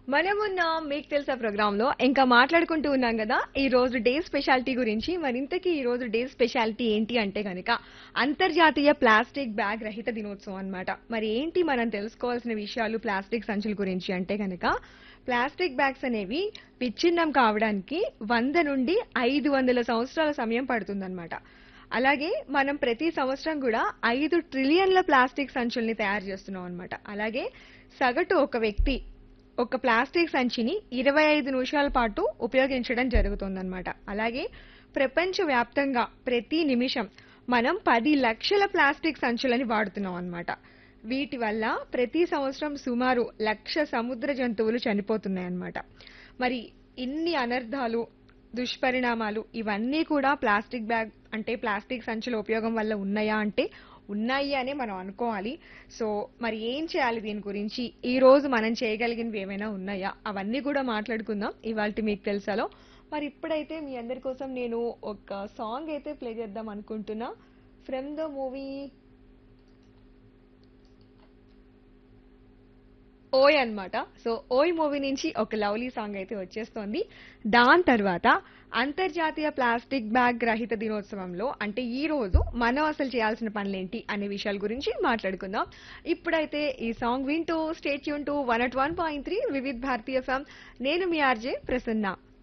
మనమున్న మీకు తెలుసా ప్రోగ్రామ్ లో ఇంకా మాట్లాడుకుంటూ ఉన్నాం కదా ఈ రోజు డే స్పెషాలిటీ గురించి మరింతకి ఈ రోజు డే స్పెషాలిటీ ఏంటి అంటే గనక అంతర్జాతీయ ప్లాస్టిక్ బ్యాగ్ రహిత దినోత్సవం అన్నమాట మరి ఏంటి మనం తెలుసుకోవాల్సిన విషయాలు ప్లాస్టిక్ సంచుల గురించి అంటే గనక ప్లాస్టిక్ బ్యాగ్స్ అనేవి విచ్ఛిన్నం కావడానికి వంద నుండి ఐదు వందల సంవత్సరాల సమయం పడుతుందన్నమాట అలాగే మనం ప్రతి సంవత్సరం కూడా ఐదు ట్రిలియన్ల ప్లాస్టిక్ సంచుల్ని తయారు చేస్తున్నాం అనమాట అలాగే సగటు ఒక వ్యక్తి ఒక ప్లాస్టిక్ సంచిని ఇరవై ఐదు నిమిషాల పాటు ఉపయోగించడం జరుగుతుందన్నమాట అలాగే ప్రపంచ వ్యాప్తంగా ప్రతి నిమిషం మనం పది లక్షల ప్లాస్టిక్ సంచులని వాడుతున్నాం అన్నమాట వీటి వల్ల ప్రతి సంవత్సరం సుమారు లక్ష సముద్ర జంతువులు చనిపోతున్నాయి అన్నమాట మరి ఇన్ని అనర్థాలు దుష్పరిణామాలు ఇవన్నీ కూడా ప్లాస్టిక్ బ్యాగ్ అంటే ప్లాస్టిక్ సంచుల ఉపయోగం వల్ల ఉన్నాయా అంటే ఉన్నాయి అనే మనం అనుకోవాలి సో మరి ఏం చేయాలి దీని గురించి ఈ రోజు మనం చేయగలిగినవి ఏమైనా ఉన్నాయా అవన్నీ కూడా మాట్లాడుకుందాం ఇవాళ మీకు తెలుసాలో మరి ఇప్పుడైతే మీ అందరి కోసం నేను ఒక సాంగ్ అయితే ప్లే చేద్దాం అనుకుంటున్నా ఫ్రమ్ ద మూవీ ఓయ్ అన్నమాట సో ఓయ్ మూవీ నుంచి ఒక లవ్లీ సాంగ్ అయితే వచ్చేస్తోంది దాని తర్వాత అంతర్జాతీయ ప్లాస్టిక్ బ్యాగ్ రహిత దినోత్సవంలో అంటే ఈ రోజు మనం అసలు చేయాల్సిన పనులేంటి అనే విషయాల గురించి మాట్లాడుకుందాం ఇప్పుడైతే ఈ సాంగ్ వింటూ స్టేట్ యూన్ to one at one point three Vividh Bharati FM నేను మీ ఆర్జే ప్రసన్న